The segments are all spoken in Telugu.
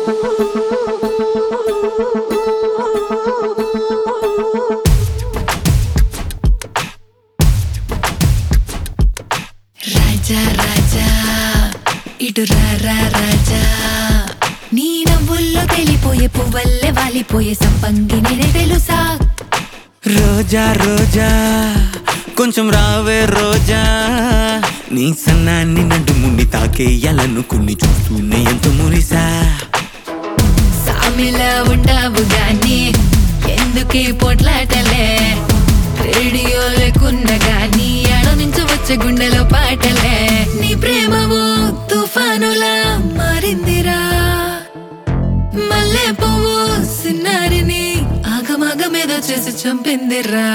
రాజా రాజా ఇటు రా రా రాజా నీ నవ్వుల్లో తెలిపోయే పువ్వల్లే వాలిపోయే సంపంగి నేనే తెలుసా రోజా రోజా కొంచెం రావే రోజా నీ సన్నాన్ని నడుముని తాకేయాలనుకుని చూస్తూనే ఎంత మురిసా సామిలా ఉండవు గాని ఎందుకే పోట్లాటలే రేడియో లేకున్న గాని ఆడ నుంచి వచ్చే గుండెలో పాటలే నీ ప్రేమవు తుఫానులా మారిందిరా మల్లె పువ్వు సిన్నారిని ఆగమాగమేదో చేసి చంపిందిరా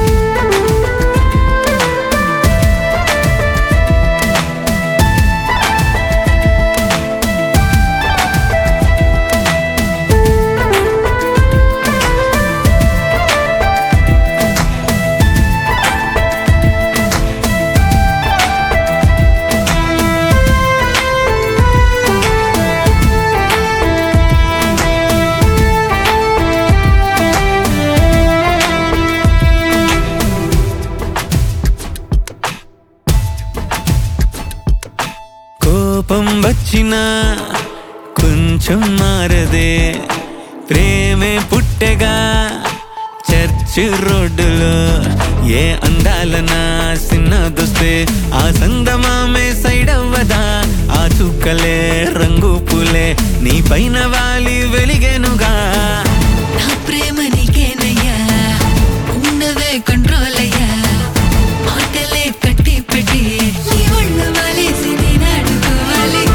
కోపం వచ్చినా కొంచెం మారదే ప్రేమే పుట్టెగా చర్చ్ రోడ్డులో ఏ అందాలనా సిన్న దొస్తే ఆ సందమామే సైడ్ అవ్వదా ఆ చుక్కలే రంగు పూలే నీ పైన వాలి వెలిగేనుగా నా ప్రేమ నీకేనయ్యా ఉన్నవే కంట్రోల్ అయ్యా మాటలే కట్టి పెట్టి నీ ఒళ్ళు వాలేసి నేను అడుకోవాలి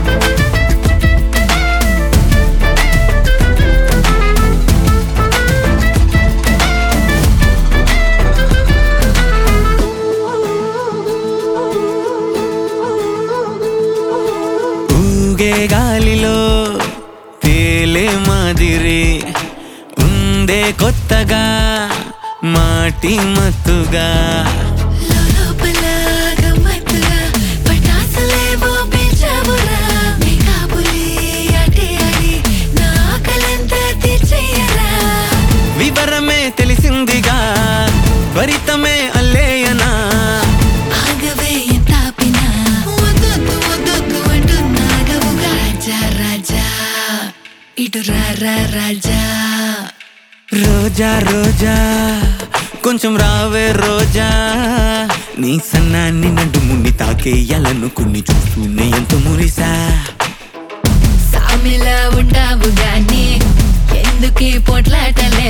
ఊగే గాలిలో తేలే మాదిరి ఉందే కొత్తగా మాటి మత్తుగా లోపల గమ్మత్తుగా పటాసులేవో పేల్చావురా నీ కాబులి అటే ఆడి నా ఆకలంతా తీర్చేయరా వివరమే తెలిసిందిగా త్వరితమే అల్లేయనా ఆగవే ఎంత ఆపినా వద్దొద్దు వద్దొద్దు అంటున్నాగవుగా రాజా రాజా ఇటు రా రా రాజా రోజా రోజా కొంచెం రావే రోజా నీ సన్నాన్ని నడుముని తాకేయాలనుకుని చూస్తూనే ఎంత మురిసా సామిలా ఉండవు గాని ఎందుకే పోట్లాటలే